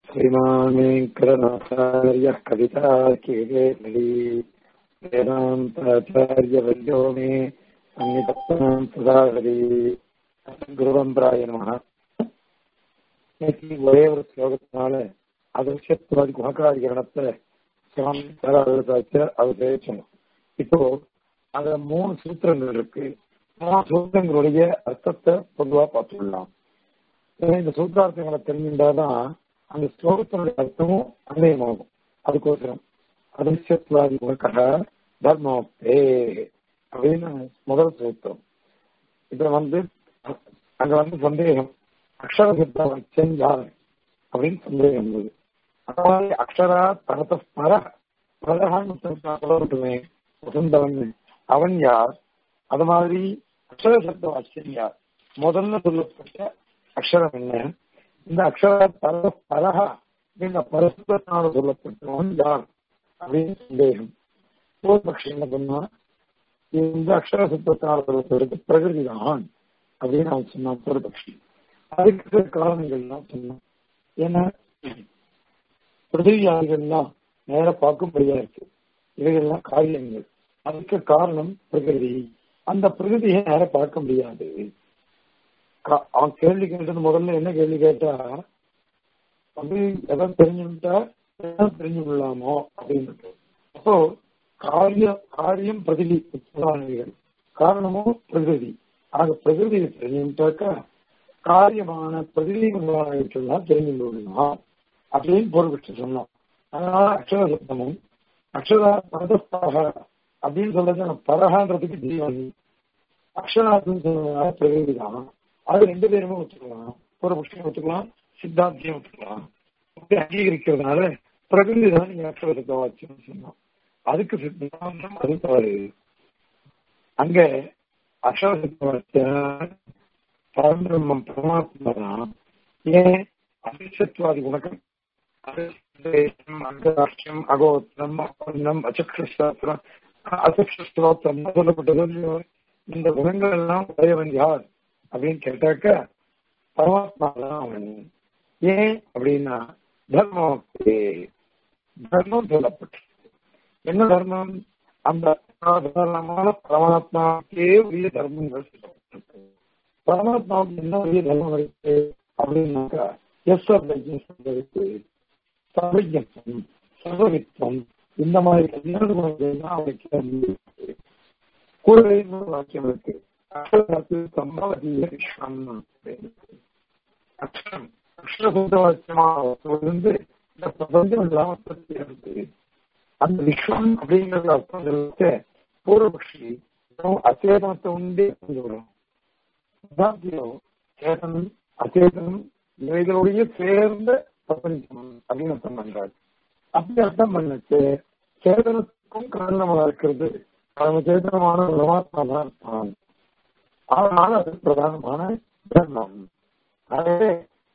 श्रीमान् वेङ्कटनाथार्यः कविता केवेली वेदान्ताचार्यवर्यो मे सन्निधत्तां सुधाहरि குருவம்பராய நமக இன்னைக்கு ஒரே ஒரு ஸ்லோகத்தினால அதிர்ஷ்டத்துவாதி குணகாரிகரணத்தை சுவாமி அது பேசணும் இப்போ அதுல மூணு சூத்திரங்கள் இருக்கு மூணு சூத்திரங்களுடைய அர்த்தத்தை பொதுவா பார்த்துடலாம் இந்த சூத்திரார்த்தங்களை தெரிஞ்சிருந்தாதான் அந்த ஸ்லோகத்தினுடைய அர்த்தமும் அன்வயமாகும் அதுக்கோசரம் அதிர்ஷ்டத்துவாதி குணக்கக தர்மோக்தே அப்படின்னு முதல் சூத்திரம் இதுல வந்து அங்க வந்து சந்தேகம் அக்ஷர சித்தம் செஞ்சார் அப்படின்னு சந்தேகம் இருந்தது அந்த மாதிரி அக்ஷரா தரத பர பரகான்னு சொல்லப்பட்டுமே வசந்தவன் அவன் யார் அது மாதிரி அக்ஷர சப்த வாக்கியம் யார் முதல்ல சொல்லப்பட்ட அக்ஷரம் என்ன இந்த அக்ஷர பர பரகா இந்த பரஸ்பரத்தினால சொல்லப்பட்டவன் யார் அப்படின்னு சந்தேகம் பூர்வபக்ஷி என்ன பண்ணா இந்த அக்ஷர சப்தத்தினால சொல்லப்படுறது பிரகிருதி தான் அப்படின்னு அவன் சொன்னான் பூர்வபக்ஷி அதுக்கு காரணங்கள்லாம் சொன்னான் ஏன்னா பிரதிவியாதிகள்லாம் நேர பார்க்கும்படியா இருக்கு இவைகள்லாம் காரியங்கள் அதுக்கு காரணம் பிரகிருதி அந்த பிரகிருதியை நேர பார்க்க முடியாது அவன் கேள்வி கேட்டது முதல்ல என்ன கேள்வி கேட்டா வந்து எதை தெரிஞ்சுட்டா தெரிஞ்சு கொள்ளாமோ அப்படின்னு அப்போ காரிய காரியம் பிரதிவி முதலானவைகள் காரணமும் பிரகிருதி ஆக பிரகிருதியை தெரிஞ்சுட்டாக்கா காரியமான பிரதிவி முதலானவற்றெல்லாம் தெரிஞ்சு கொள்ளலாம் அப்படின்னு பொருள்பட்டு சொன்னோம் அதனால அக்ஷர சப்தமும் அக்ஷரா பரதஸ்தாக அப்படின்னு சொல்றது பரகான்றதுக்கு ஜீவன் அக்ஷராத்துன்னு சொல்றதுனால பிரகிருதி தான் அது ரெண்டு பேருமே ஒத்துக்கலாம் ஒரு புஷ்டம் ஒத்துக்கலாம் சித்தாந்தியம் ஒத்துக்கலாம் அப்படி அங்கீகரிக்கிறதுனால பிரகிருதி தான் நீங்க அக்ஷர சப்த வாக்கியம் சொன்னோம் அதுக்கு சித்தாந்தம் அது தவறு அங்க அக்ஷர சப்த வாக்கியம் பரம்பிரம்மம் பரமாத்மா தான் ஏன் அதிசத்வாதி குணக்கம் அங்கராஷ்டிரம் அகோத்திரம் அப்பன்னம் அச்சக்ஷாஸ்திரம் அச்சக்ஷஸ்திரோத்திரம் சொல்லப்பட்டது இந்த குணங்கள் எல்லாம் உடையவன் யார் அப்படின்னு கேட்டாக்க பரமாத்மா தான் அவன் ஏன் அப்படின்னா தர்மம் தர்மம் சொல்லப்பட்டு என்ன தர்மம் அந்த சாதாரணமான பரமாத்மாவுக்கே உரிய தர்மங்கள் சொல்லப்பட்டிருக்கு பரமாத்மாவுக்கு என்ன உரிய தர்மம் இருக்கு அப்படின்னாக்கா எஸ் இருக்கு சர்வஜத்துவம் சர்வவித்வம் இந்த மாதிரி கல்யாண குணங்கள் தான் அவனுக்கு கூடவே இன்னொரு வாக்கியம் இருக்கு அக்ஷரத்து சம்பாவதிய விஸ்வம் அக்ஷரம் அக்ஷரசூத வாக்கியமாக இருந்து இந்த பிரபஞ்சம் இல்லாம இருக்கு அந்த விஸ்வம் அப்படிங்கிறது அர்த்தம் சொல்லிட்டு பூர்வபக்ஷி அச்சேதனத்தை உண்டே புரிஞ்சுக்கிறோம் சேதனம் அச்சேதனம் இவைகளுடைய சேர்ந்த பிரபஞ்சம் அப்படின்னு அர்த்தம் பண்றாரு அப்படி அர்த்தம் பண்ணுச்சு சேதனத்துக்கும் காரணமாக இருக்கிறது பரம சேதனமான பரமாத்மா தான் இருப்பான் அதனால அது பிரதானமான தர்மம் ஆகவே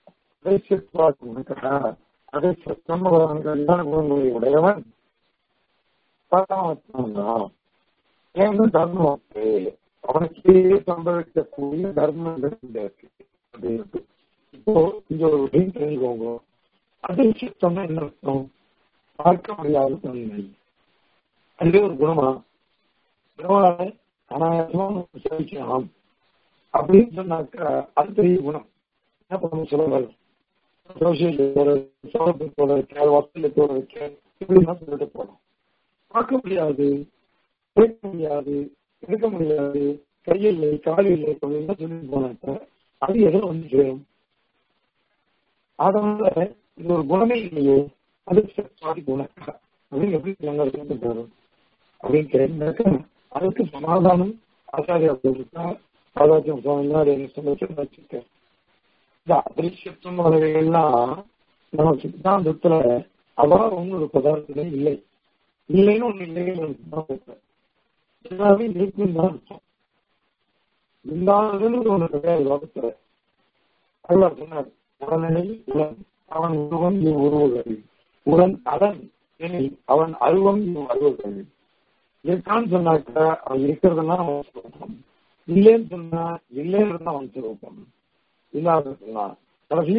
அதை கல்யாண குணங்களை உடையவன் பரமாத்மா தான் ஏன்னு தர்மம் அவனுக்கே சம்பவிக்கக்கூடிய தர்மங்கள் இருக்கு அப்படின்னு இப்போ இங்க ஒரு விஷயம் தெரிஞ்சுக்கோங்க அதிர்ஷ்டம்னா என்ன அர்த்தம் பார்க்க முடியாத தன்மை அதுவே ஒரு குணமா குணமாக அனாயசமா சேவிக்கலாம் அப்படின்னு சொன்னாக்கா அது பெரிய குணம் என்ன பண்ணணும் சொல்லுவாங்க சோழத்தோட இருக்க வசதியத்தோட இருக்க இப்படிலாம் சொல்லிட்டு போகணும் பார்க்க முடியாது கேட்க முடியாது எடுக்க முடியாது கையில் காலில் அப்படின்னு சொல்லி போனாக்க அது எதில் வந்து சேரும் அதனால இது ஒரு குணமே இல்லையே அது சுவாதி குணக்கா அப்படின்னு எப்படி நாங்கள் இருந்து போறோம் அப்படின்னு கேட்டாக்க அதுக்கு சமாதானம் ஆச்சாரியா சொல்லிருக்கா ஆதாச்சியம் சுவாமி வச்சிருக்கேன் இந்த அதிருஷ்யத்துவம் வகைகள்லாம் நம்ம சித்தாந்தத்துல அவ்வாறு ஒன்றும் ஒரு பதார்த்தமே இல்லை இல்லைன்னு ஒண்ணு இல்லைன்னு எல்லாமே இருக்கும் தான் இருக்கும் இல்லாததுன்னு ஒண்ணு கிடையாது லோகத்துல அல்லா சொன்னார் உடனே உடன் அவன் உருவம் இவ் உருவகள் உடன் அதன் எனில் அவன் அருவம் இவ் அருவர்கள் இருக்கான்னு சொன்னாக்க அவன் இருக்கிறதுனா அவன் சுரூபம் இல்லைன்னு சொன்னா இல்லைன்னு அவன் சுரூபம் இல்லாத சொன்னா கடைசியில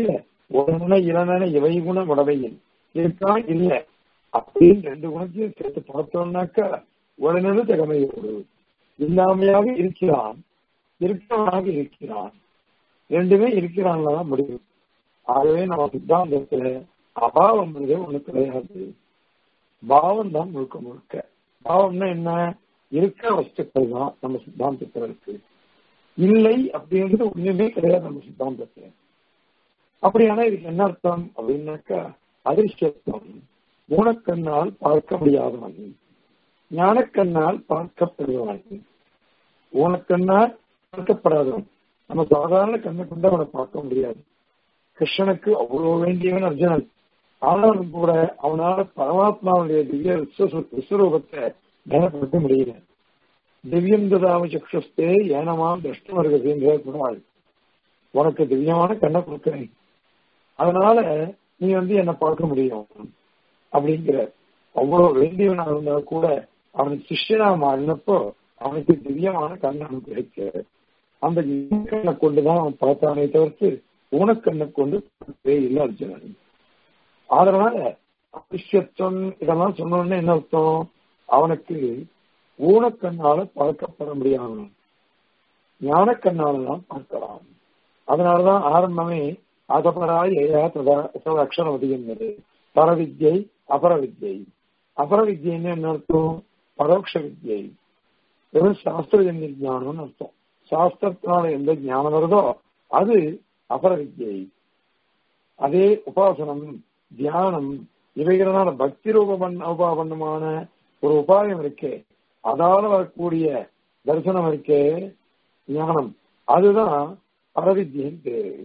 உடனே இளநன இவை குண உடவையில் இருக்கா இல்ல அப்படின்னு ரெண்டு குணத்தையும் சேர்த்து பார்த்தோம்னாக்கா உடனே தகமையோடு இல்லாமையாக இருக்கிறான் இருக்கிறவனாக இருக்கிறான் ரெண்டுமே இருக்கிறான்லாம் முடியும் ஆகவே நம்ம சித்தாந்தத்துல அபாவம் ஒண்ணு கிடையாது பாவம் தான் முழுக்க முழுக்க பாவம்னா என்ன இருக்கிற வஸ்துக்கள் தான் நம்ம சித்தாந்தத்துல இருக்கு இல்லை அப்படின்றது ஒண்ணுமே கிடையாது நம்ம சித்தாந்தத்துல அப்படியானா இதுக்கு என்ன அர்த்தம் அப்படின்னாக்கா அதிர்ஷ்டத்துவம் ஊனக்கண்ணால் பார்க்க முடியாதவன் ஞானக்கண்ணால் பார்க்கப்படுபவன் ஊனக்கண்ணால் பார்க்கப்படாதவன் நம்ம சாதாரண கண்ணை கொண்டு அவனை பார்க்க முடியாது கிருஷ்ணனுக்கு அவ்வளவு வேண்டியவன் அர்ஜுனன் ஆனாலும் கூட அவனால பரமாத்மாவுடைய திவ்ய விஸ்வரூபத்தை கனப்படுத்த முடியல திவ்யம் ததாம சக்ஷஸ்தே ஏனமாம் திருஷ்டம் வருகிறது கூடாது உனக்கு திவ்யமான கண்ணை கொடுக்கிறேன் அதனால நீ வந்து என்ன பார்க்க முடியும் அப்படிங்கிற அவ்வளவு வேண்டியவனா இருந்தா கூட அவனுக்கு சிஷ்யனா மாறினப்போ அவனுக்கு திவ்யமான கண்ணை அனுப்பிடிக்க அந்த கண்ணை கொண்டுதான் அவன் பார்த்தானே தவிர்த்து ஊனக்கண்ணை கொண்டு இல்லை அர்ஜுனன் அதனால அபிஷத்துவம் இதெல்லாம் சொன்னோன்னு என்ன அர்த்தம் அவனுக்கு ஊனக்கண்ணால பார்க்கப்பட முடியாது ஞானக்கண்ணால தான் பார்க்கலாம் அதனாலதான் ஆரம்பமே அதபராய் ஏயா ததா அக்ஷரம் அதிகம்னது பரவித்யை அபரவித்யை அபரவித்யன்னு என்ன அர்த்தம் பரோட்ச வித்யை வெறும் சாஸ்திரஜன்ய ஞானம்னு அர்த்தம் சாஸ்திரத்தினால எந்த ஞானம் வருதோ அது அபரவித்யை அதே உபாசனம் தியானம் இவைகளனால பக்தி ரூபம் உபாபன்னமான ஒரு உபாயம் இருக்கே அதால வரக்கூடிய தரிசனம் இருக்கே ஞானம் அதுதான் பரவித்தியின் பேரு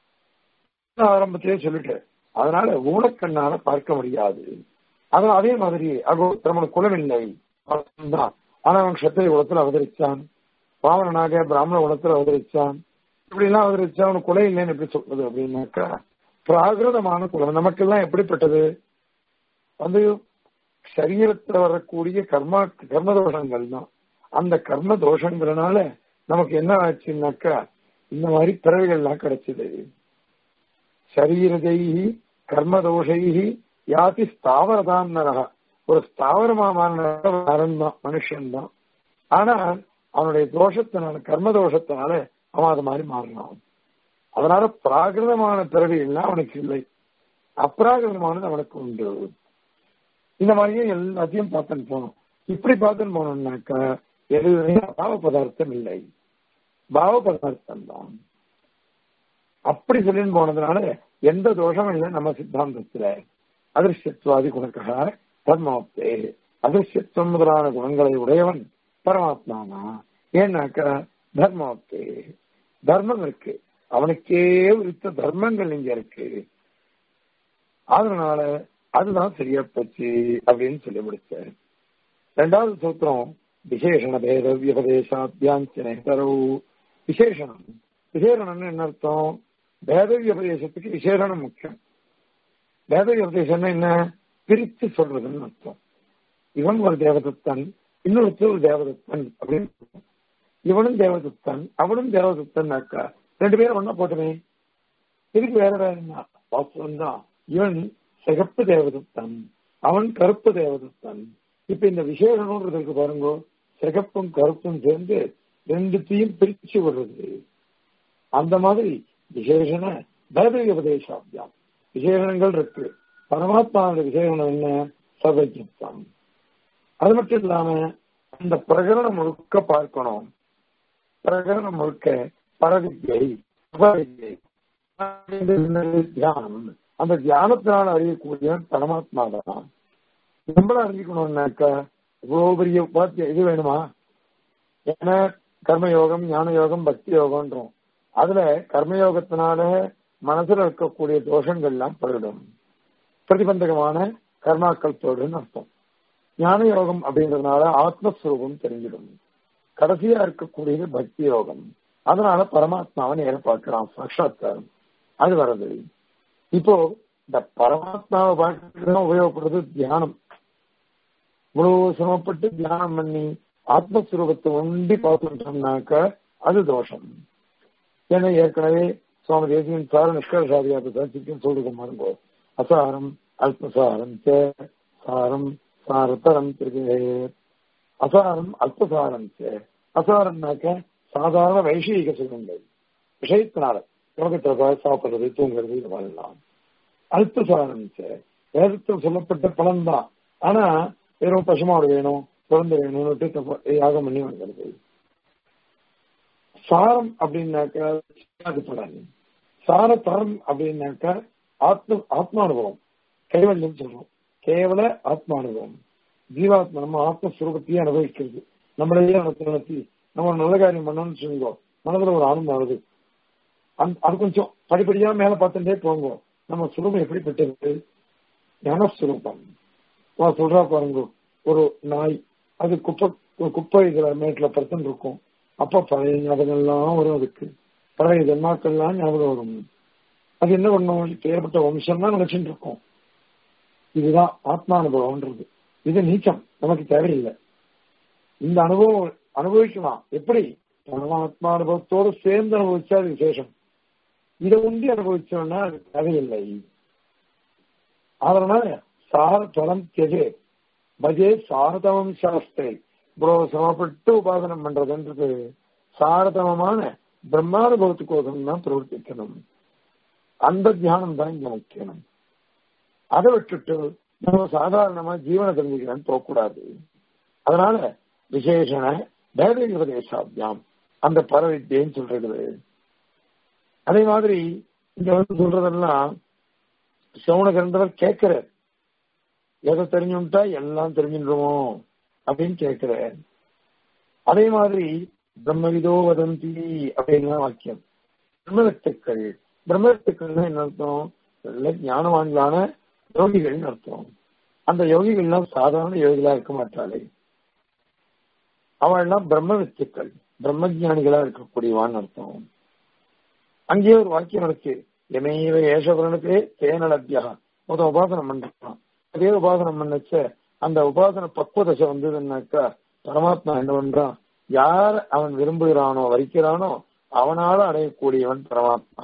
ஆரம்பத்திலே சொல்லிட்டு அதனால ஊனக்கண்ணால பார்க்க முடியாது அதனால அதே மாதிரி அகோ நம்மளுக்கு குலமில்லை தான் ஆனா அவன் சத்திரிய குலத்தில் அவதரிச்சான் பாவனாக பிராமண குலத்தில் அவதரிச்சான் இப்படி எல்லாம் அவதரிச்சா அவனுக்கு குலை இல்லைன்னு எப்படி சொல்றது அப்படின்னாக்கா பிராகிருதமான குலம் நமக்கெல்லாம் எப்படிப்பட்டது வந்து சரீரத்தில் வரக்கூடிய கர்மா கர்ம தோஷங்கள் தான் அந்த கர்ம தோஷங்கிறனால நமக்கு என்ன ஆச்சுன்னாக்கா இந்த மாதிரி பிறவிகள்லாம் கிடைச்சது சரீரதைகி கர்மதோஷைகி யாத்தி ஸ்தாவரதான் நரக ஒரு ஸ்தாவரமான நரன் தான் மனுஷன் தான் ஆனா அவனுடைய தோஷத்தினால கர்ம தோஷத்தினால அவன் அது மாதிரி மாறினான் அதனால பிராகிருதமான பிறவி எல்லாம் அவனுக்கு இல்லை அப்ராகிருதமானது அவனுக்கு உண்டு இந்த மாதிரியே எல்லாத்தையும் பார்த்துன்னு போனோம் இப்படி பார்த்துன்னு போனோம்னாக்கா எதுவுமே பாவ பதார்த்தம் இல்லை பாவ பதார்த்தம் தான் அப்படி சொல்லின்னு போனதுனால எந்த தோஷமும் இல்லை நம்ம சித்தாந்தத்துல அதிர்ஷ்டத்வாதி குணக்கா பரமாப்தே அதிர்ஷ்டத்துவம் முதலான குணங்களை உடையவன் பரமாத்மானா ஏன்னாக்கா தர்மாப்தே தர்மம் இருக்கு அவனுக்கே உரித்த தர்மங்கள் இங்க இருக்கு அதனால அதுதான் சரியா போச்சு அப்படின்னு சொல்லி முடிச்சார் ரெண்டாவது சூத்திரம் விசேஷண பேத வியபதேசாத்தியாஞ்சனேதரவு விசேஷணம் விசேஷணம்னு என்ன அர்த்தம் பேத வியபதேசத்துக்கு விசேஷணம் முக்கியம் பேத வியபதேசம்னா என்ன பிரித்து சொல்றதுன்னு அர்த்தம் இவன் ஒரு தேவதத்தன் இன்னொருத்தர் ஒரு தேவதத்தன் அப்படின்னு இவனும் தேவதத்தன் அவனும் தேவதத்தன்னாக்கா ரெண்டு பேரும் ஒன்னா போட்டுமே இதுக்கு வேற வேற என்ன வாஸ்தவம் தான் இவன் சிகப்பு தேவதத்தன் அவன் கருப்பு தேவதத்தன் இப்ப இந்த விசேஷம்ன்றதுக்கு பாருங்க சிகப்பும் கருப்பும் சேர்ந்து ரெண்டுத்தையும் பிரிச்சு விடுறது அந்த மாதிரி விசேஷன பேதவிக உபதேசாபியம் விசேஷங்கள் இருக்கு பரமாத்மாவோட விசேஷனம் என்ன சர்வஜத்தான் அது மட்டும் இல்லாம அந்த பிரகரணம் முழுக்க பார்க்கணும் பிரகரணம் முழுக்க பரவித்யை அபவித்யை தியானம் அந்த தியானத்தினால் அறியக்கூடிய பரமாத்மா தான் நம்மள அறிஞ்சுக்கணும்னாக்கா இவ்வளவு பெரிய உபாத்தியம் இது வேணுமா ஏன்னா கர்மயோகம் ஞான யோகம் பக்தி யோகம்ன்றோம் அதுல கர்மயோகத்தினால மனசுல இருக்கக்கூடிய தோஷங்கள் எல்லாம் போயிடும் பிரதிபந்தகமான கர்மாக்கள் போயிடும் அர்த்தம் ஞான யோகம் அப்படின்றதுனால ஆத்மஸ்வரூபம் தெரிஞ்சிடும் கடைசியா இருக்கக்கூடியது பக்தி யோகம் அதனால பரமாத்மாவை நேர பார்க்கலாம் சாட்சாத்காரம் அது வர்றது இப்போ இந்த பரமாத்மாவை பார்க்கறதுதான் உபயோகப்படுறது தியானம் இவ்வளவு சிரமப்பட்டு தியானம் பண்ணி ஆத்மஸ்வரூபத்தை ஒண்டி பார்த்துட்டோம்னாக்க அது தோஷம் ஏன்னா ஏற்கனவே சுவாமி தேசியன் சார நிஷ்கர்ஷாதியாத்த சச்சிக்கும் சொல்லுங்க மாறுங்கோ அசாரம் அல்பசாரம் ச சாரம் சாரத்தரம் திருகே அசாரம் அல்பசாரம் ச அசாரம்னாக்க சாதாரண வைஷயிக சுகங்கள் விஷயத்தினால யோகத்தை சாப்பிடுறது தூங்குறது இது பண்ணலாம் அல்பசாரம் ச வேதத்தில் சொல்லப்பட்ட பலன் தான் ஆனா வெறும் பசுமாடு வேணும் குழந்தை வேணும்னு யாகம் பண்ணி வந்துடுது சாரம் அப்படின்னாக்கா அது பலன் சார தரம் அப்படின்னாக்கா ஆத்ம ஆத்மானுபவம் கைவல்யம் சொல்றோம் கேவல ஆத்மானுபவம் ஜீவாத்மா நம்ம ஆத்மஸ்வரூபத்தையே அனுபவிக்கிறது நம்மளையே நமக்கு நடத்தி நம்ம ஒரு நல்ல காரியம் பண்ணோம்னு சொல்லுங்க மனதுல ஒரு ஆனந்தம் வருது அது கொஞ்சம் படிப்படியா மேல பார்த்துட்டே போங்க நம்ம சுரூபம் எப்படிப்பட்டது ஞானஸ்வரூபம் சொல்றா பாருங்க ஒரு நாய் அது குப்பை குப்பை இதுல மேட்ல படுத்துன்னு இருக்கும் அப்ப பழைய ஞாபகம்லாம் வரும் அதுக்கு பழைய ஜென்மாக்கள்லாம் ஞாபகம் வரும் அது என்ன பண்ணும் ஏற்பட்ட வம்சம் தான் நினைச்சுட்டு இருக்கும் இதுதான் ஆத்மானுபவம்ன்றது இது நீச்சம் நமக்கு தேவையில்லை இந்த அனுபவம் அனுபவிக்கலாம் எப்படி பரமாத்மானுபவத்தோடு சேர்ந்து அனுபவிச்சா அது விசேஷம் இதை உண்டி அனுபவிச்சோம்னா அது தேவையில்லை அதனால சார பலம் தெஜே பஜே சாரதமம் சாஸ்திரை ப்ரோ சமப்பட்டு உபாசனம் பண்றதுன்றது சாரதமமான பிரம்மானுபவத்துக்கோசம் தான் பிரவர்த்திக்கணும் அந்த தியானம் தான் இங்க முக்கியம் அதை விட்டுட்டு நம்ம சாதாரணமா ஜீவன தெரிஞ்சுக்கிறேன்னு போகக்கூடாது அதனால விசேஷன பேத உபதேசாத்தியம் அந்த பரவித்தியன்னு சொல்றது அதே மாதிரி இங்க வந்து சொல்றதெல்லாம் சவுனகரந்தவர் கேட்கிறார் எதை தெரிஞ்சுட்டா எல்லாம் தெரிஞ்சிடுவோம் அப்படின்னு கேட்கிறார் அதே மாதிரி பிரம்மவிதோ வதந்தி அப்படின்லாம் வாக்கியம் பிரம்மவித்துக்கள் பிரம்மவித்துக்கள்னா என்ன அர்த்தம் நல்ல ஞானவான்களான யோகிகள்னு அர்த்தம் அந்த யோகிகள்லாம் சாதாரண யோகிகளா இருக்க மாட்டாளே அவள்லாம் பிரம்மவித்துக்கள் பிரம்மஜானிகளா இருக்கக்கூடியவான்னு அர்த்தம் அங்கேயே ஒரு வாக்கியம் இருக்கு எமையவ ஏசபரனுக்கு தேனலத்தியா மொத்தம் உபாசனம் பண்றான் அதே உபாசனம் பண்ணச்ச அந்த உபாசன பக்குவ தசை வந்ததுன்னாக்கா பரமாத்மா என்ன பண்றான் யார் அவன் விரும்புகிறானோ வரிக்கிறானோ அவனால அடையக்கூடியவன் பரமாத்மா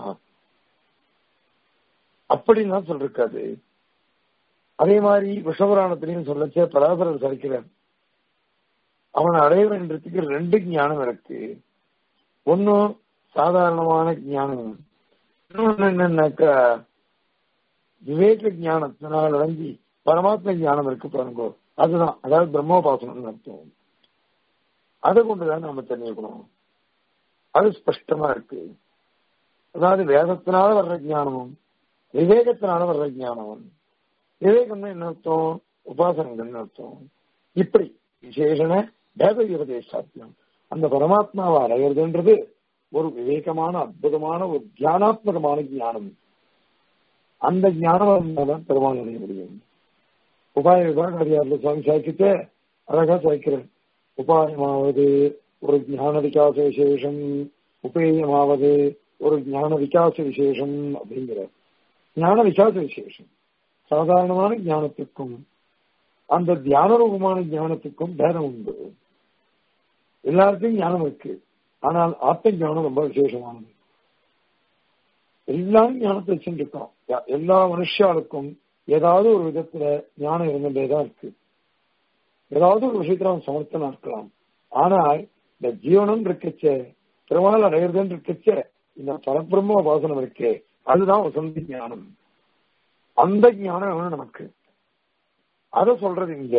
அப்படின்னு தான் சொல்லிருக்காது அதே மாதிரி விஷபுராணத்திலையும் சொல்லச்சே பராசரர் சரிக்கிறார் அவன் அடைய வேண்டதுக்கு ரெண்டு ஞானம் இருக்கு ஒன்னும் சாதாரணமான ஞானம் இன்னொன்னு என்னன்னாக்கா விவேக ஞானத்தினால் அடைஞ்சி பரமாத்ம ஞானம் இருக்கு பாருங்க அதுதான் அதாவது பிரம்மோபாசனம் அர்த்தம் அதை கொண்டுதான் நாம தெரிஞ்சுக்கணும் அது ஸ்பஷ்டமா இருக்கு அதாவது வேதத்தினால வர்ற ஞானமும் விவேகத்தினால வர்ற ஞானமும் விவேகம் என்ன அர்த்தம் உபாசனங்கள் அர்த்தம் இப்படி விசேஷன வேத உபதேசாத்தியம் அந்த பரமாத்மாவை அடையிறதுன்றது ஒரு விவேகமான அற்புதமான ஒரு தியானாத்மகமான ஞானம் அந்த ஞானம் தான் பெருமாள் அடைய முடியும் உபாய விபாகாரியார்ல சுவாமி சாய்க்கிட்டு அழகா சாய்க்கிறேன் உபாயமாவது ஒரு ஞான விகாச விசேஷம் உபேயமாவது ஒரு ஞான விகாச விசேஷம் அப்படிங்கிற ஞான விகாச விசேஷம் சாதாரணமான ஞானத்துக்கும் அந்த தியான ரூபமான ஞானத்துக்கும் பேதம் உண்டு எல்லாருக்கும் ஞானம் இருக்கு ஆனால் ஆத்ம ஞானம் ரொம்ப விசேஷமானது எல்லாரும் ஞானத்தை வச்சுருக்கோம் எல்லா மனுஷாளுக்கும் ஏதாவது ஒரு விதத்துல ஞானம் இருந்துட்டே தான் இருக்கு ஏதாவது ஒரு விஷயத்துல அவன் சமர்த்தனா இருக்கலாம் ஆனால் இந்த ஜீவனம் இருக்கச்ச பெருமாள் அடையிறதுன்னு இருக்கச்ச இந்த பரபிரம்ம உபாசனம் இருக்கே அதுதான் வசந்தி ஞானம் அந்த ஞானம் வேணும் நமக்கு அத சொல்றது இங்க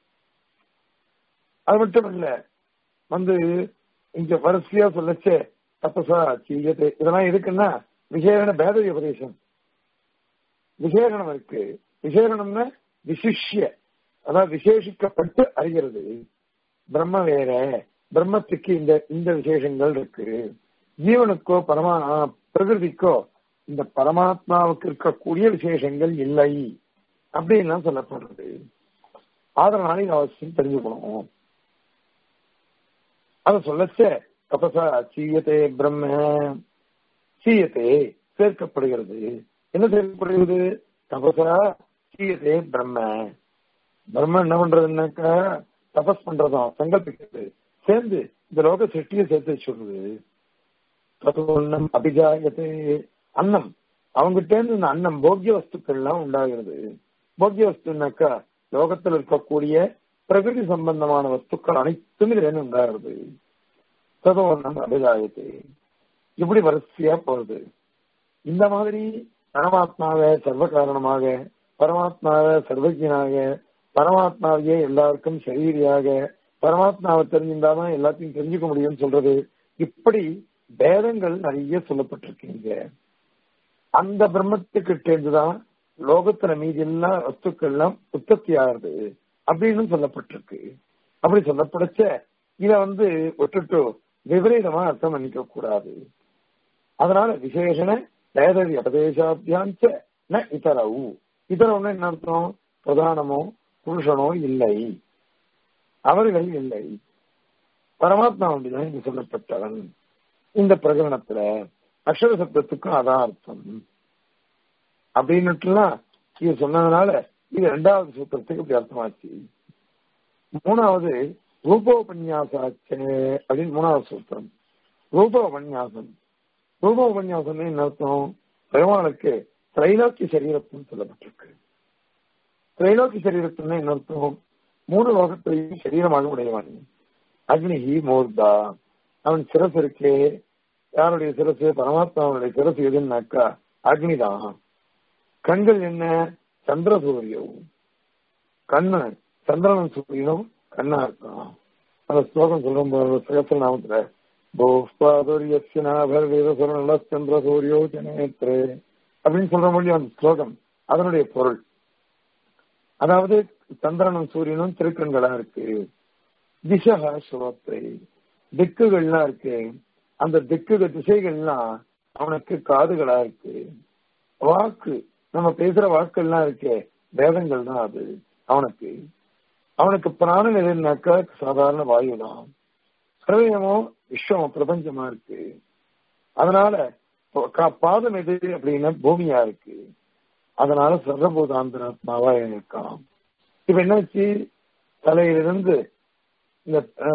அது மட்டும் இல்ல வந்து இங்க வரிசையா சொல்லச்சே தப்பசா சீயத்தை இதெல்லாம் எதுக்குன்னா விசேஷன பேத உபதேசம் விசேஷனம் இருக்கு விசேஷனம்னா விசிஷ்ய அதாவது விசேஷிக்கப்பட்டு அறிகிறது பிரம்ம வேற பிரம்மத்துக்கு இந்த இந்த விசேஷங்கள் இருக்கு ஜீவனுக்கோ பரமா பிரகிருதிக்கோ இந்த பரமாத்மாவுக்கு இருக்கக்கூடிய விசேஷங்கள் இல்லை அப்படின்லாம் சொல்லப்படுறது அதனால இது அவசியம் தெரிஞ்சுக்கணும் அத சொல்லச்ச தபசா சீயத்தே பிரம்ம சீயத்தே சேர்க்கப்படுகிறது என்ன சேர்க்கப்படுகிறது தபசா சீயத்தே பிரம்ம பிரம்ம என்ன பண்றதுன்னாக்கா தபஸ் பண்றதும் சங்கல்பிக்கிறது சேர்ந்து இந்த லோக சிருஷ்டியை சேர்த்து வச்சுடுறது தத்துவண்ணம் அபிஜாயத்தை அன்னம் அவங்ககிட்ட இருந்து இந்த அன்னம் போக்கிய வஸ்துக்கள் எல்லாம் உண்டாகிறது போக்கிய வஸ்துனாக்கா லோகத்தில் இருக்கக்கூடிய பிரகிருதி சம்பந்தமான வஸ்துக்கள் அனைத்தும் இதுல உண்டாகிறது தத்துவண்ணம் அபிஜாயத்தை இப்படி வரிசையா போகுது இந்த மாதிரி பரமாத்மாவை சர்வ காரணமாக பரமாத்மாவை சர்வஜனாக பரமாத்மாவையே எல்லாருக்கும் சரீரியாக பரமாத்மாவை தெரிஞ்சிருந்தாதான் எல்லாத்தையும் தெரிஞ்சுக்க முடியும்னு சொல்றது இப்படி பேதங்கள் நிறைய சொல்லப்பட்டிருக்கீங்க அந்த பிரம்மத்துக்கிட்ட இருந்துதான் லோகத்துல மீதி எல்லா வஸ்துக்கள் எல்லாம் உற்பத்தி ஆகுது அப்படின்னு சொல்லப்பட்டிருக்கு அப்படி சொல்லப்படச்ச இத வந்து விட்டுட்டு விபரீதமா அர்த்தம் பண்ணிக்க கூடாது அதனால விசேஷன வேதவி அபதேசாத்தியாஞ்ச ந இதரவு இதரவுன்னு என்ன அர்த்தம் பிரதானமோ புருஷனோ இல்லை அவர்கள் இல்லை பரமாத்மா ஒன்றுதான் இங்கு சொல்லப்பட்டவன் இந்த பிரகடனத்துல அக்ஷர சப்தத்துக்கும் அதான் அர்த்தம் அப்படின்னுட்டுலாம் இது சொன்னதுனால இது ரெண்டாவது சூத்திரத்துக்கு இப்படி அர்த்தமாச்சு மூணாவது ரூபோபன்யாசாச்ச அப்படின்னு மூணாவது சூத்திரம் ரூபோபன்யாசம் ரூபோபன்யாசம் என்ன அர்த்தம் பெருமாளுக்கு திரைலோக்கி சரீரத்துன்னு சொல்லப்பட்டிருக்கு திரைலோக்கி சரீரத்துன்னு என்ன அர்த்தம் மூணு லோகத்தையும் சரீரமாக உடையவன் அக்னிஹி மூர்தா அவன் சிரசு இருக்கே யாருடைய சிரசு பரமாத்மாவுடைய சிரசு எதுன்னாக்கா அக்னிதான் கண்கள் என்ன சந்திர சூரியவும் கண்ணு சந்திரனும் சூரியனும் கண்ணா இருக்கான் அந்த ஸ்லோகம் சொல்லும் சகசர நாமத்துல சந்திர சூரியோ ஜனேத்ரே அப்படின்னு சொல்ற மொழி அந்த ஸ்லோகம் அதனுடைய பொருள் அதாவது சந்திரனும் சூரியனும் திருக்கண்களா இருக்கு திசக சுரோத்தை திக்குகள்லாம் இருக்கு அந்த திக்குகள் திசைகள்லாம் அவனுக்கு காதுகளா இருக்கு வாக்கு நம்ம பேசுற வாக்கெல்லாம் இருக்கே வேதங்கள் தான் அது அவனுக்கு அவனுக்கு பிராணம் எதுனாக்கா சாதாரண வாயு தான் சர்வயமோ விஸ்வம் பிரபஞ்சமா இருக்கு அதனால பாதம் எது அப்படின்னா பூமியா இருக்கு அதனால சர்வபூதாந்தராத்மாவா இருக்கான் இப்ப என்னாச்சு தலையிலிருந்து இந்த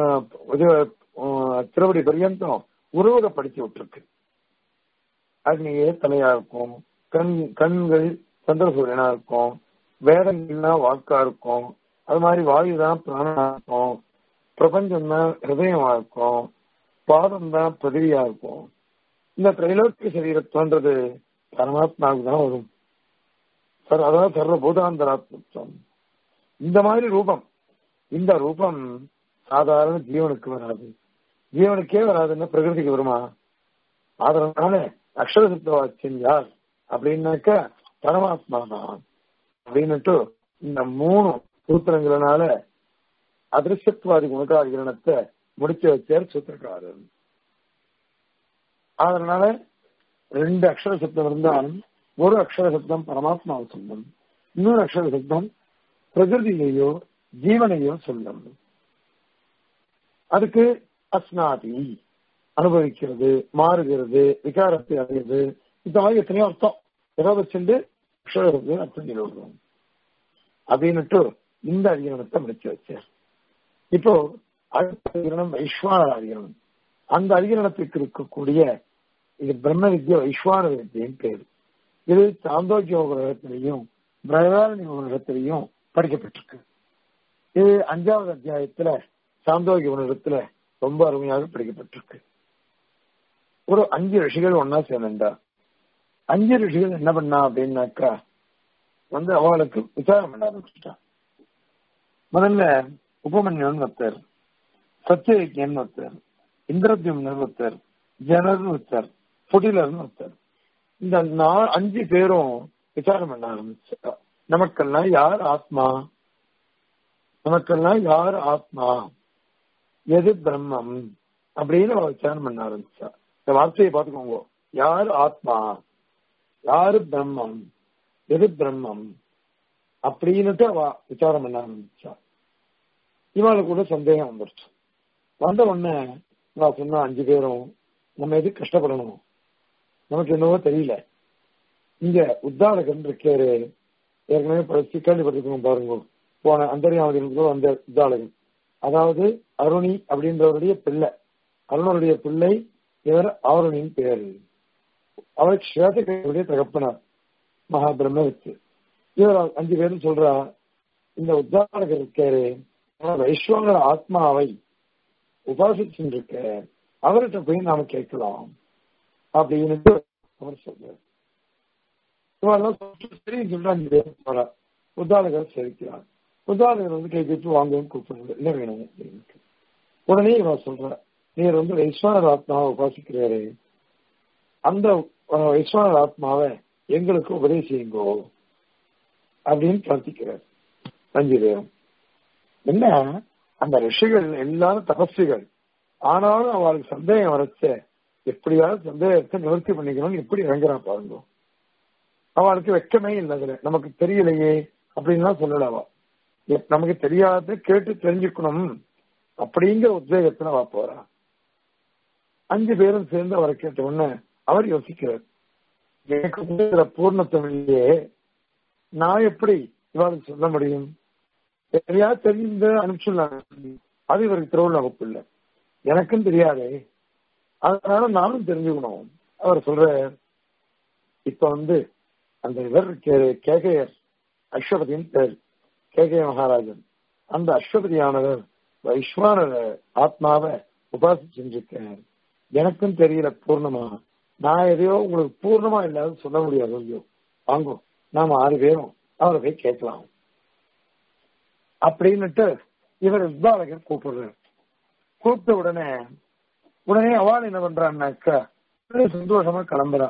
திருவடி பரியந்தம் உருவகப்படுத்தி விட்டுருக்கு அக்னியே தலையா இருக்கும் கண் கண்கள் சந்திரசூரியனா இருக்கும் வேதங்கள்னா வாக்கா இருக்கும் அது மாதிரி வாயு தான் பிராணனா இருக்கும் பிரபஞ்சம் தான் ஹிருதயமா இருக்கும் பாதம் தான் பிரதிவியா இருக்கும் இந்த திரைலோக்கிய சரீரத்துவன்றது பரமாத்மாவுக்கு தான் வரும் சார் அதாவது சர்வ பூதாந்தராத்மத்துவம் இந்த மாதிரி ரூபம் இந்த ரூபம் சாதாரண ஜீவனுக்கு வராது ஜீவனுக்கே வராதுன்னா பிரகிருதிக்கு வருமா அதனால அக்ஷரசித்த வாக்கியம் யார் அப்படின்னாக்க பரமாத்மா தான் அப்படின்னுட்டு இந்த மூணு சூத்திரங்களினால அதிருஷ்டத்வாதி குணகாகிரணத்தை முடிச்சு வச்சார் சூத்திரக்காரர் அதனால ரெண்டு அக்ஷர சப்தம் இருந்தாலும் ஒரு அக்ஷர சப்தம் பரமாத்மாவை சொல்லும் இன்னொரு அக்ஷர சப்தம் பிரகிருதியையோ ஜீவனையோ சொல்லும் அதுக்கு அஸ்னாதி அனுபவிக்கிறது மாறுகிறது விகாரத்தை அடையுது இந்த மாதிரி எத்தனையோ அர்த்தம் எதை வச்சுட்டு அக்ஷரத்துக்கு அர்த்தம் சொல்லுவோம் அப்படின்னுட்டு இந்த அதிகரணத்தை முடிச்சு வச்சார் இப்போ அடுத்த அதிகரணம் வைஸ்வான அதிகரணம் அந்த அதிகரணத்துக்கு இருக்கக்கூடிய இது பிரம்ம வித்யா வைஸ்வான வித்தியின் பேர் இது சாந்தோக்கிய உலகத்திலையும் பிரதாரணி உலகத்திலையும் படிக்கப்பட்டிருக்கு இது அஞ்சாவது அத்தியாயத்துல சாந்தோக்கிய உலகத்துல ரொம்ப அருமையாக படிக்கப்பட்டிருக்கு ஒரு அஞ்சு ரிஷிகள் ஒன்னா சேர்ந்தா அஞ்சு ரிஷிகள் என்ன பண்ணா அப்படின்னாக்கா வந்து அவங்களுக்கு விசாரம் பண்ண ஆரம்பிச்சுட்டான் முதல்ல உபமன்யன் ஒருத்தர் சத்தியஜன் ஒருத்தர் இந்திரத்யும்னு ஒருத்தர் ஜனர்னு ஒருத்தர் புடிலர்னு ஒருத்தர் இந்த நா அஞ்சு பேரும் விசாரம் பண்ண ஆரம்பிச்சா நமக்கெல்லாம் யார் ஆத்மா நமக்கெல்லாம் யார் ஆத்மா எது பிரம்மம் அப்படின்னு அவ விசாரம் பண்ண ஆரம்பிச்சா இந்த வார்த்தையை பார்த்துக்கோங்க யார் ஆத்மா யாரு பிரம்மம் எது பிரம்மம் அப்படின்னுட்டு அவ விசாரம் பண்ண ஆரம்பிச்சா இவாளுக்கு கூட சந்தேகம் வந்துருச்சு வந்த உடனே நான் சொன்ன அஞ்சு பேரும் நம்ம எது கஷ்டப்படணும் நமக்கு என்னவோ தெரியல இங்க உத்தாடகன் இருக்காரு ஏற்கனவே படிச்சு கேள்விப்பட்டிருக்கோம் பாருங்க போன அந்தரியாவதிகளுக்கு வந்த உத்தாடகன் அதாவது அருணி அப்படின்றவருடைய பிள்ளை அருணருடைய பிள்ளை இவர் அவருடைய பேரு அவர் ஸ்வேதகையுடைய தகப்பனார் மகா பிரம்மவித்து இவர் அஞ்சு பேரும் சொல்றா இந்த உத்தாரகர் இருக்காரு அவர் வைஸ்வர ஆத்மாவை உபாசிச்சுருக்க அவர்கிட்ட போய் நாம கேட்கலாம் அப்படின்னு அவர் சொல்றார் இவரெல்லாம் சரி சொல்லிட்டு அஞ்சு பேர் போறா உத்தாரகர் சேவிக்கிறார் உத்தாரகர் வந்து கை கட்டி வாங்கன்னு கூப்பிடுறது என்ன வேணும் அப்படின்ட்டு உடனே இவன் சொல்ற நீர் வந்து வைஸ்வர ஆத்மாவை உபாசிக்கிறாரு அந்த வைஸ்வர ஆத்மாவை எங்களுக்கு உபதேசியுங்கோ அப்படின்னு பிரார்த்திக்கிறார் அஞ்சு பேரும் என்ன அந்த ரிஷிகள் எல்லாரும் தபஸ்விகள் ஆனாலும் அவளுக்கு சந்தேகம் வரச்ச எப்படியாவது சந்தேகத்தை நிவர்த்தி பண்ணிக்கணும்னு எப்படி இறங்குறான் பாருங்க அவளுக்கு வெக்கமே இல்லை அதுல நமக்கு தெரியலையே அப்படின்லாம் சொல்லலவா நமக்கு தெரியாத கேட்டு தெரிஞ்சுக்கணும் அப்படிங்கிற உத்வேகத்துல அவ போறா அஞ்சு பேரும் சேர்ந்து அவரை கேட்ட உடனே அவர் யோசிக்கிறார் எனக்கு உள்ள பூர்ணத்தமிழையே நான் எப்படி இவருக்கு சொல்ல முடியும் தெரியா தெரிந்த அனுப்பிச்சுள்ளாங்க அது இவருக்கு திருவிழா வகுப்பு இல்லை எனக்கும் தெரியாதே அதனால நானும் தெரிஞ்சுக்கணும் அவர் சொல்ற இப்ப வந்து அந்த இவர் கேகையர் அஸ்வபதியின் பேர் கேகய மகாராஜன் அந்த அஸ்வபதியானவர் வைஸ்வான ஆத்மாவை உபாசிச்சுருக்கார் எனக்கும் தெரியல பூர்ணமா நான் எதையோ உங்களுக்கு பூர்ணமா இல்லாத சொல்ல முடியாது ஐயோ வாங்கோ நாம ஆறு பேரும் அவரை போய் கேட்கலாம் அப்படின்னுட்டு இவர் உத்பாலகர் கூப்பிடுறார் கூப்பிட்ட உடனே உடனே அவள் என்ன பண்றான்னாக்கா சந்தோஷமா கிளம்புறா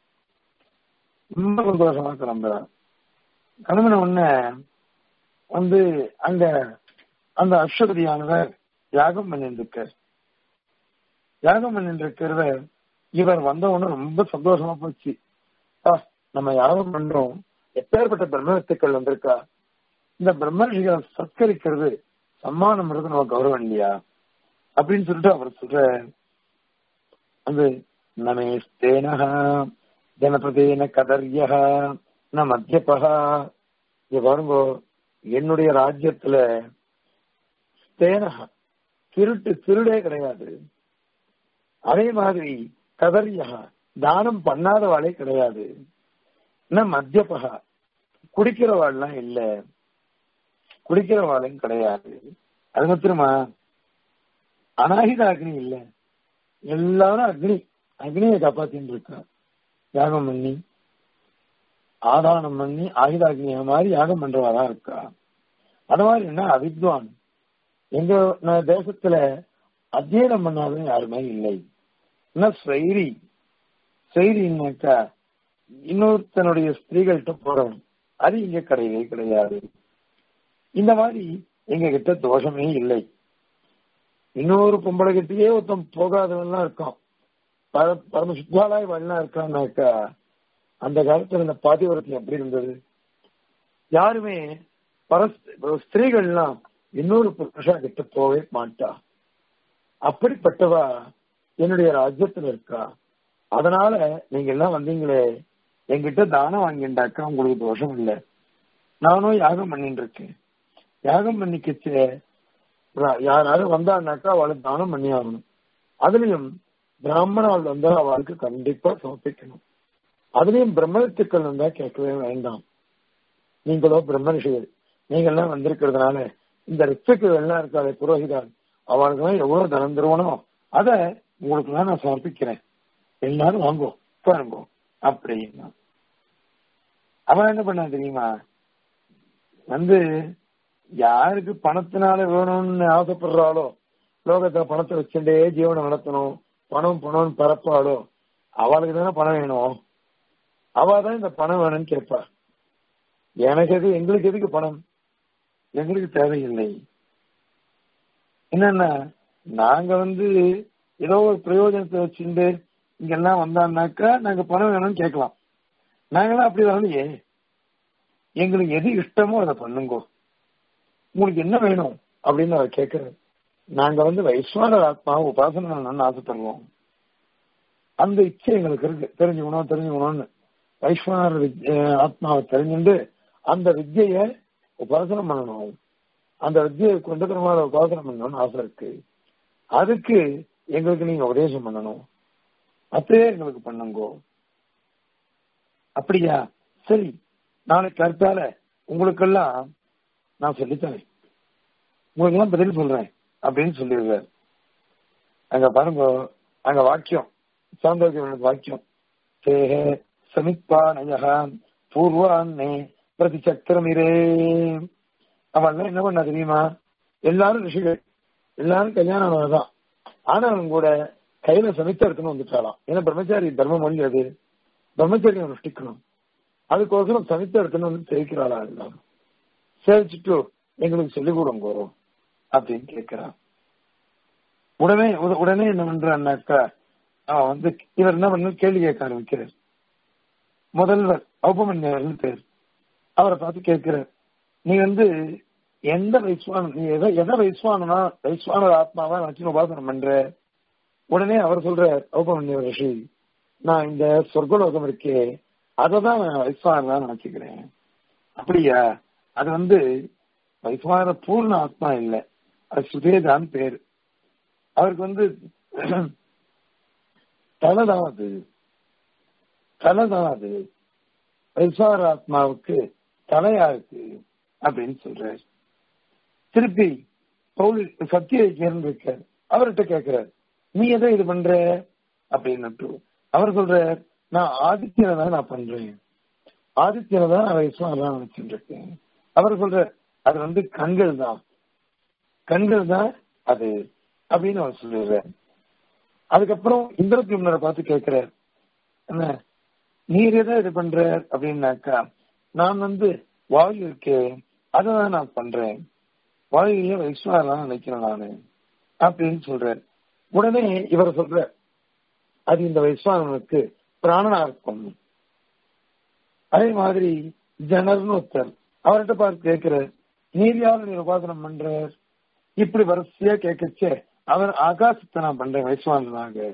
ரொம்ப சந்தோஷமா கிளம்புறா கிளம்பின உடனே வந்து அங்க அந்த அஸ்வதியானவர் யாகம் பண்ணிருக்கார் யாகம் பண்ணிருக்கிறவர் இவர் வந்த உடனே ரொம்ப சந்தோஷமா போச்சு நம்ம யாகம் பண்றோம் எப்பேற்பட்ட பிரம்மத்துக்கள் வந்திருக்கா இந்த பிரம்மர்ஷிகளை சத்கரிக்கிறது சம்மானம் நம்ம கௌரவம் இல்லையா அப்படின்னு சொல்லிட்டு அவர் சொல்ற அந்த நமேஸ்தேனஹ ஜனபதேன கதர்யா ந மத்தியபகா இங்க பாருங்கோ என்னுடைய ராஜ்யத்துல ஸ்தேனஹ திருட்டு திருடே கிடையாது அதே மாதிரி கதர்யா தானம் பண்ணாதவாளே கிடையாது என்ன மத்தியபகா குடிக்கிறவாள்லாம் இல்ல குடிக்கிறவாளும் கிடையாது அது மாத்திரமா அனாகித அக்னி இல்ல எல்லாரும் அக்னி அக்னியை காப்பாத்தின்னு இருக்கா யாகம் பண்ணி ஆதானம் பண்ணி ஆயுதாக்னிய மாதிரி யாகம் பண்றவாதான் இருக்கா அது மாதிரி என்ன அவித்வான் எங்க தேசத்துல அத்தியனம் பண்ணாதவங்க யாருமே இல்லை என்ன ஸ்வைரி ஸ்வைரின்னாக்கா இன்னொருத்தனுடைய ஸ்திரீகள்கிட்ட போறவன் அது இங்க கிடையவே கிடையாது இந்த மாதிரி எங்க கிட்ட தோஷமே இல்லை இன்னொரு பொம்பளை கிட்டயே ஒருத்தன் போகாதவன்லாம் இருக்கான் பரம சுத்தாலாய் வல்லாம் இருக்கான்னாக்கா அந்த காலத்துல இந்த பாதிவரத்துல எப்படி இருந்தது யாருமே பரஸ் ஸ்திரீகள்லாம் இன்னொரு புருஷா கிட்ட போகவே மாட்டா அப்படிப்பட்டவா என்னுடைய ராஜ்யத்துல இருக்கா அதனால நீங்க எல்லாம் வந்தீங்களே என்கிட்ட தானம் வாங்கிண்டாக்கா உங்களுக்கு தோஷம் இல்லை நானும் யாகம் பண்ணிட்டு இருக்கேன் யாகம் பண்ணிக்கிச்சு யாராவது வந்தான்னாக்கா அவளுக்கு தானம் பண்ணி ஆகணும் அதுலயும் பிராமணால் வந்தா அவளுக்கு கண்டிப்பா சமர்ப்பிக்கணும் அதுலயும் பிரம்மத்துக்கள் வந்தா கேட்கவே வேண்டாம் நீங்களோ பிரம்மரிஷிகள் நீங்க எல்லாம் வந்திருக்கிறதுனால இந்த ரித்துக்கு எல்லாம் இருக்காது புரோகிதான் அவளுக்கு எல்லாம் எவ்வளவு தனம் தருவனோ அத உங்களுக்கு எல்லாம் நான் சமர்ப்பிக்கிறேன் எல்லாரும் வாங்கோ பாருங்கோ அப்படின்னா அவன் என்ன பண்ணா தெரியுமா வந்து யாருக்கு பணத்தினால வேணும்னு ஆசைப்படுறாளோ லோகத்துல பணத்தை வச்சுட்டே ஜீவனம் நடத்தணும் பணம் பணம் பரப்பாளோ அவளுக்கு தானே பணம் வேணும் அவ தான் இந்த பணம் வேணும்னு கேட்பா எனக்கு எது எங்களுக்கு எதுக்கு பணம் எங்களுக்கு தேவையில்லை என்னன்னா நாங்க வந்து ஏதோ ஒரு பிரயோஜனத்தை வச்சுட்டு இங்கெல்லாம் வந்தான்னாக்கா நாங்க பணம் வேணும்னு கேட்கலாம் நாங்களாம் அப்படி வரலையே எங்களுக்கு எது இஷ்டமோ அதை பண்ணுங்கோ உங்களுக்கு என்ன வேணும் அப்படின்னு அவர் கேட்கிறாரு நாங்க வந்து வைஸ்வரர் ஆத்மாவை உபாசனை பண்ணணும்னு ஆசைப்படுவோம் அந்த இச்சை எங்களுக்கு இருக்கு தெரிஞ்சுக்கணும் தெரிஞ்சுக்கணும்னு வைஸ்வரர் ஆத்மாவை தெரிஞ்சுட்டு அந்த வித்தியை உபாசனை பண்ணணும் அந்த வித்தியை கொண்டு பெருமாள் உபாசனை பண்ணணும்னு ஆசை இருக்கு அதுக்கு எங்களுக்கு நீங்க உபதேசம் பண்ணணும் அப்படியே எங்களுக்கு பண்ணுங்கோ அப்படியா சரி நாளைக்கு கருத்தால உங்களுக்கெல்லாம் நான் சொல்லித்தரேன் உங்களுக்கு எல்லாம் பதில் சொல்றேன் அப்படின்னு சொல்லிடுறாரு அங்க பாருங்க அங்க வாக்கியம் சாந்தோக்கிய வாக்கியம் தேக சமிப்பா நயகான் பூர்வான்னே பிரதி சக்கரமிரே அவன் என்ன பண்ணா தெரியுமா எல்லாரும் ரிஷிகள் எல்லாரும் கல்யாணம் தான் ஆனாலும் கூட கையில சமித்த எடுத்துன்னு வந்துட்டாலாம் ஏன்னா பிரம்மச்சாரி தர்ம மொழி அது பிரம்மச்சரியம் அனுஷ்டிக்கணும் அதுக்கோசரம் சமித்த எடுத்துன்னு வந்து தெரிவிக்கிறாளா எல்லாரும் சேவிச்சுட்டு எங்களுக்கு சொல்லிக் கொடுங்க அப்படின்னு கேட்கிறான் உடனே உட- உடனே என்ன பண்றான்னாக்கா அவன் வந்து இவர் என்ன பண்ண கேள்வி கேட்க ஆரம்பிக்கிறார் முதல்வர் ஔபமன்யவர்னு பேர் அவரை பார்த்து கேட்கிறார் நீ வந்து எந்த வைஸ்வான நீ எதை எதை வைஸ்வானனா வைஸ்வான ஆத்மாவா வச்சு உபாசனம் பண்ற உடனே அவர் சொல்ற ஔபமன்ய ரிஷி நான் இந்த சொர்க்கலோகம் இருக்கே அதை தான் நான் வைஸ்வானதா நினைச்சுக்கிறேன் அப்படியா அது வந்து வைஸ்வான பூர்ண ஆத்மா இல்லை அது சுதேதான் பேர் அவருக்கு வந்து தலைதான் அது தலைதான் அது வைஸ்வார ஆத்மாவுக்கு தலையா இருக்கு அப்படின்னு சொல்றாரு திருப்பி பவுல் சத்தியன் இருக்கார் அவர்கிட்ட கேட்கிறார் நீ எதை இது பண்ற அப்படின்னு அவர் சொல்ற நான் ஆதித்யனை தான் நான் பண்றேன் ஆதித்யனை தான் நான் வைஸ்வாரம் நினைச்சுட்டு இருக்கேன் அவர் சொல்ற அது வந்து கண்கள் தான் கண்கள் தான் அது அப்படின்னு அவர் சொல்லுறார் அதுக்கப்புறம் இந்திரத்யும்னரை பார்த்து கேட்கிறார் என்ன நீர் எதை இது பண்ற அப்படின்னாக்கா நான் வந்து வாயு இருக்கே அதை தான் நான் பண்றேன் வாயுவையும் வைஸ்வரம் நினைக்கிறேன் நானு அப்படின்னு சொல்றார் உடனே இவர் சொல்ற அது இந்த வைஸ்வானனுக்கு பிராணனா இருக்கும் அதே மாதிரி ஜனர்னு ஒருத்தர் அவர்கிட்ட பார்த்து கேட்கிறார் நீர் யாரும் நீர் உபாசனம் பண்ற இப்படி வரிசையா கேட்கச்சே அவர் ஆகாசத்தை நான் பண்றேன் வைஸ்வானனாக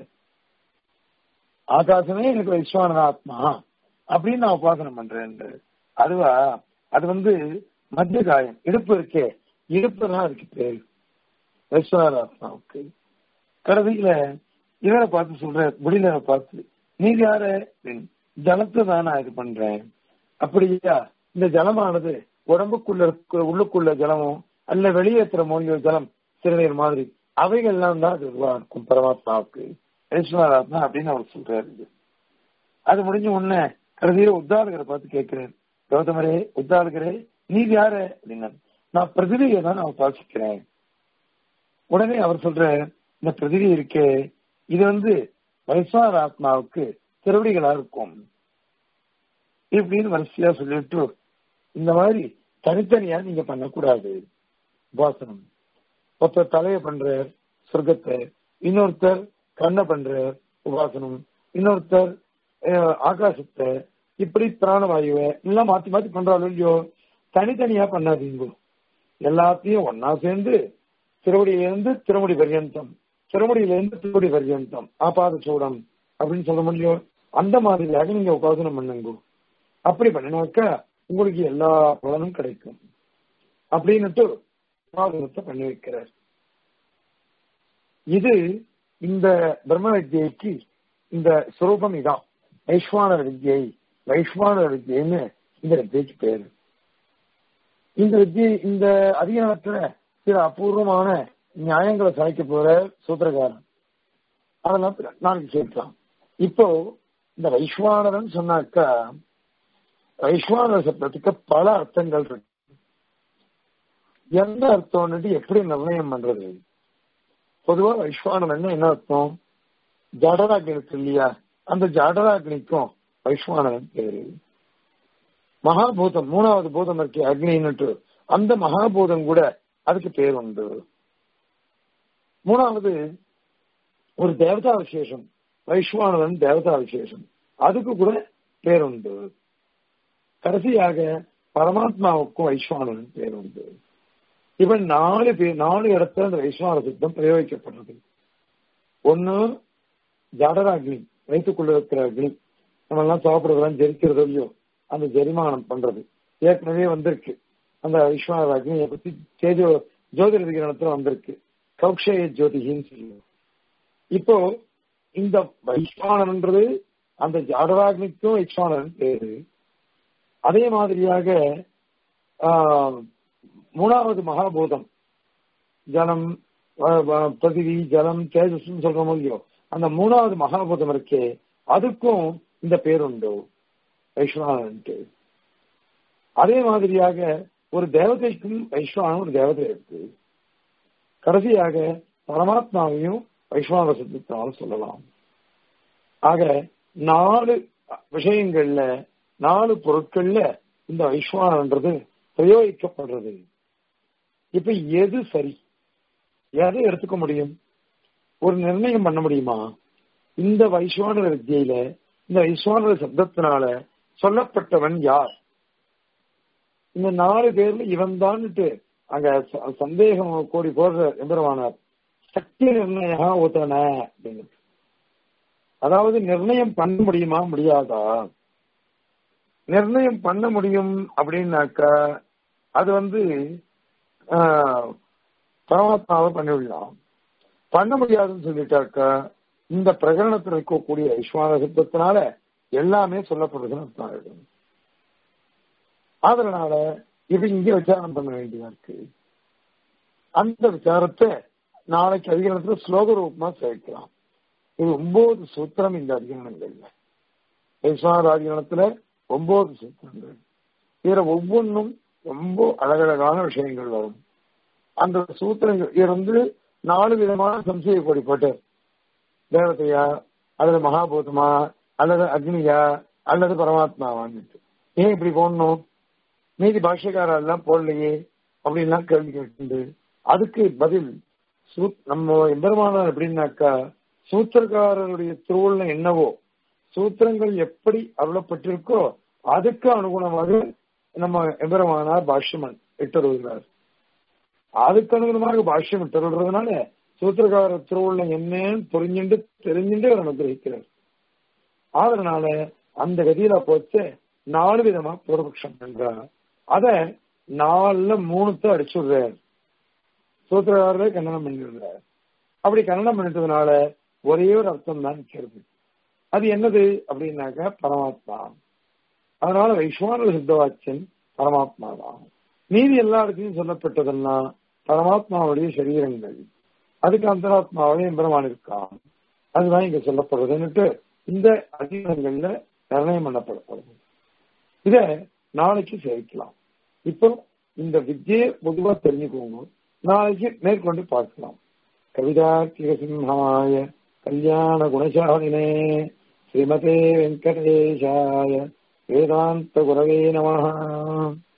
ஆகாசமே எனக்கு வைஸ்வான ஆத்மா அப்படின்னு நான் உபாசனம் பண்றேன் அதுவா அது வந்து மத்திய காயம் இடுப்பு இருக்கே இடுப்பு தான் அதுக்கு பேர் வைஸ்வர ஆத்மாவுக்கு கடைசியில இவரை பார்த்து சொல்ற முடியல பார்த்து நீங்க யாரு அப்படின்னு, ஜலத்தை தான் நான் இது பண்றேன் அப்படியா இந்த ஜலமானது உடம்புக்குள்ள இருக்க- உள்ளுக்குள்ள ஜலமும் அல்ல வெளியேற்றுற மூலிகை ஜலம் சிறுநீர் மாதிரி அவைகள்லாம் தான் அது இதுவா இருக்கும் பரமாத்மாவுக்கு வைஸ்வராத்மா அப்படின்னு அவர் சொல்றாரு அது முடிஞ்ச உடனே கடைசியில உத்தாரகரை பார்த்து கேட்கிறேன் கௌதமரே உத்தாரகரே நீ யாரு அப்படின்னா நான் பிரதிவியை தான் நான் உபாசிக்கிறேன் உடனே அவர் சொல்ற இந்த பிரதிவி இருக்கே இது வந்து வைஸ்வார ஆத்மாவுக்கு திருவடிகளா இருக்கும் இப்படின்னு வரிசையா சொல்லிட்டு இந்த மாதிரி தனித்தனியா நீங்க பண்ணக்கூடாது உபாசனம் ஒருத்தர் தலைய பண்றார் சொர்க்கத்தை இன்னொருத்தர் கண்ணை பண்றார் உபாசனம் இன்னொருத்தர் அஹ், ஆகாசத்தை இப்படி பிராணவாயுவை எல்லாம் மாத்தி மாத்தி பண்றாலும் இல்லையோ தனித்தனியா பண்ணாதீங்க எல்லாத்தையும் ஒன்னா சேர்ந்து திருவடியிலிருந்து திருமுடி பர்யந்தம் திருமுடியிலிருந்து திருமுடி பர்யந்தம் ஆபாத சூடம் அப்படின்னு சொல்ல முடியும் அந்த மாதிரியாக நீங்க உபாசனம் பண்ணுங்க அப்படி பண்ணினாக்கா உங்களுக்கு எல்லா பலனும் கிடைக்கும் அப்படின்னுட்டு உபாசனத்தை பண்ணி வைக்கிறார் இது இந்த பிரம்ம வித்யைக்கு இந்த சுரூபம் இதான் வைஸ்வானர் வித்யை வைஸ்வானர் வித்யைன்னு இந்த வித்யைக்கு பேரு இந்த வித்யை இந்த அதிகாரத்துல சில அபூர்வமான நியாயங்களை சாய்க்க போற சூத்திரகாரன் அதெல்லாம் பிற- நாளைக்கு கேட்கலாம் இப்போ இந்த வைஸ்வானரன் சொன்னாக்கா வைஸ்வானர் சப்தத்துக்கு பல அர்த்தங்கள் இருக்கு எந்த அர்த்தம்னுட்டு எப்படி நிர்ணயம் பண்றது பொதுவா வைஸ்வானரன் என்ன அர்த்தம் ஜடராக்னி இருக்கு இல்லையா அந்த ஜடராக்னிக்கும் வைஸ்வானரன் பேரு மகாபூதம் மூணாவது பூதம் இருக்கு அக்னின்னுட்டு அந்த மகாபூதம் கூட அதுக்கு பேர் உண்டு மூணாவது ஒரு தேவதா விசேஷம் வைஸ்வானவன் தேவதா விசேஷம் அதுக்கு கூட பேர் உண்டு கடைசியாக பரமாத்மாவுக்கும் வைஸ்வானவன் பேர் உண்டு இவன் நாலு பேர் நாலு இடத்துல அந்த வைஸ்வான சித்தம் பிரயோகிக்கப்படுறது ஒண்ணு ஜடராக்னி வயிற்றுக்குள்ள இருக்கிற அக்னி நம்ம எல்லாம் சாப்பிடுறதெல்லாம் ஜெரிக்கிறது இல்லையோ அந்த ஜெரிமானம் பண்றது ஏற்கனவே வந்திருக்கு அந்த விஸ்வநாத அக்னியை பத்தி தேஜோ ஜோதிட விகிரணத்துல வந்திருக்கு கௌக்ஷய ஜோதிகின்னு சொல்லுவோம் இப்போ இந்த வைஸ்வானன்றது அந்த ஜாடராக்னிக்கும் வைஸ்வானன் பேரு அதே மாதிரியாக ஆஹ், மூணாவது மகாபூதம் ஜலம் வ- வ- பிரதிவி ஜலம் தேஜஸ்ன்னு சொல்றோமோ இல்லையோ அந்த மூணாவது மகாபூதம் இருக்கே அதுக்கும் இந்த பேர் உண்டு வைஸ்வானன்ட்டு அதே மாதிரியாக ஒரு தேவதைக்கும் வைஸ்வானம் ஒரு தேவதை இருக்கு கடைசியாக பரமாத்மாவையும் வைஸ்வான சித்தத்தினால சொல்லலாம் ஆக நாலு விஷயங்கள்ல நாலு பொருட்கள்ல இந்த வைஸ்வானன்றது பிரயோகிக்கப்படுறது இப்ப எது சரி எதை எடுத்துக்க முடியும் ஒரு நிர்ணயம் பண்ண முடியுமா இந்த வைஸ்வான வித்தியில இந்த வைஸ்வான சப்தத்தினால சொல்லப்பட்டவன் யார் இந்த நாலு பேர்ல இவன் தான்ட்டு அங்க ச- சந்தேகம் கோடி போடுற எம்பெருமானார் சக்தி நிர்ணயா ஊத்தன அப்படின்னு அதாவது நிர்ணயம் பண்ண முடியுமா முடியாதா நிர்ணயம் பண்ண முடியும் அப்படின்னாக்கா அது வந்து ஆஹ், பரமாத்மாவை பண்ணிவிடலாம் பண்ண முடியாதுன்னு சொல்லிட்டாக்கா இந்த பிரகரணத்தில் இருக்கக்கூடிய விஸ்வான சித்தத்தினால எல்லாமே சொல்லப்படுதுன்னு அர்த்தம் ஆயிடும் அதனால இது இங்க விசாரணம் பண்ண வேண்டியதா இருக்கு அந்த விசாரத்தை நாளைக்கு அதிகாரத்துல ஸ்லோக ரூபமா சேர்க்கலாம் இது ஒன்பது சூத்திரம் இந்த அதிகாரங்கள்ல விஸ்வநாத அதிகாரத்துல ஒன்பது சூத்திரங்கள் இதுல ஒவ்வொன்றும் ரொம்ப அழகழகான விஷயங்கள் வரும் அந்த சூத்திரங்கள் இருந்து நாலு விதமான சம்சய கோடிப்பட்டு தேவதையா அல்லது மகாபூதமா அல்லது அக்னியா அல்லது பரமாத்மாவான்னு ஏன் இப்படி போடணும் மீதி பாஷ்யக்காரர் எல்லாம் போடலையே அப்படின்லாம் கேள்வி கேட்டு அதுக்கு பதில் சூ- நம்ம எம்பெருமானார் எப்படின்னாக்கா சூத்திரக்காரருடைய திருவுள்ள என்னவோ சூத்திரங்கள் எப்படி அருளப்பட்டிருக்கோ அதுக்கு அனுகுணமாக நம்ம எம்பெருமானார் பாஷ்யம் இட்டுருகிறார் அதுக்கு அனுகுணமாக பாஷ்யம் இட்டுறதுனால சூத்திரக்கார திருவுள்ள என்னன்னு புரிஞ்சுண்டு தெரிஞ்சுட்டு அவர் அனுகிரகிக்கிறார் அதனால அந்த கதியில போச்சு நாலு விதமா பூர்வபக்ஷம் பண்றார் அத நாலுல மூணுத்த அடிச்சுடுறார் சூத்திரக்காரரே கண்டனம் பண்ணிடுறார் அப்படி கண்டனம் பண்ணிட்டதுனால ஒரே ஒரு அர்த்தம் தான் நிற்கிறது அது என்னது அப்படின்னாக்கா பரமாத்மா அதனால வைஸ்வான சித்தவாச்சியன் பரமாத்மா தான் மீதி எல்லா இடத்தையும் சொல்லப்பட்டதெல்லாம் பரமாத்மாவுடைய சரீரங்கள் அதுக்கு அந்தராத்மாவுடைய எம்பெருமான் இருக்கான் அதுதான் இங்க சொல்லப்படுறதுன்னுட்டு இந்த அதிகாரங்கள்ல நிர்ணயம் பண்ணப்படப்படுது இத நாளைக்கு சேர்க்கலாம் இப்போ இந்த வித்தியை பொதுவா தெரிஞ்சுக்கோங்க நாளைக்கு மேற்கொண்டு பார்க்கலாம் கவிதார்த்திக சிம்ஹாய கல்யாண குணசாலினே ஸ்ரீமதே வெங்கடேஷாய வேதாந்த குரவே நமஹ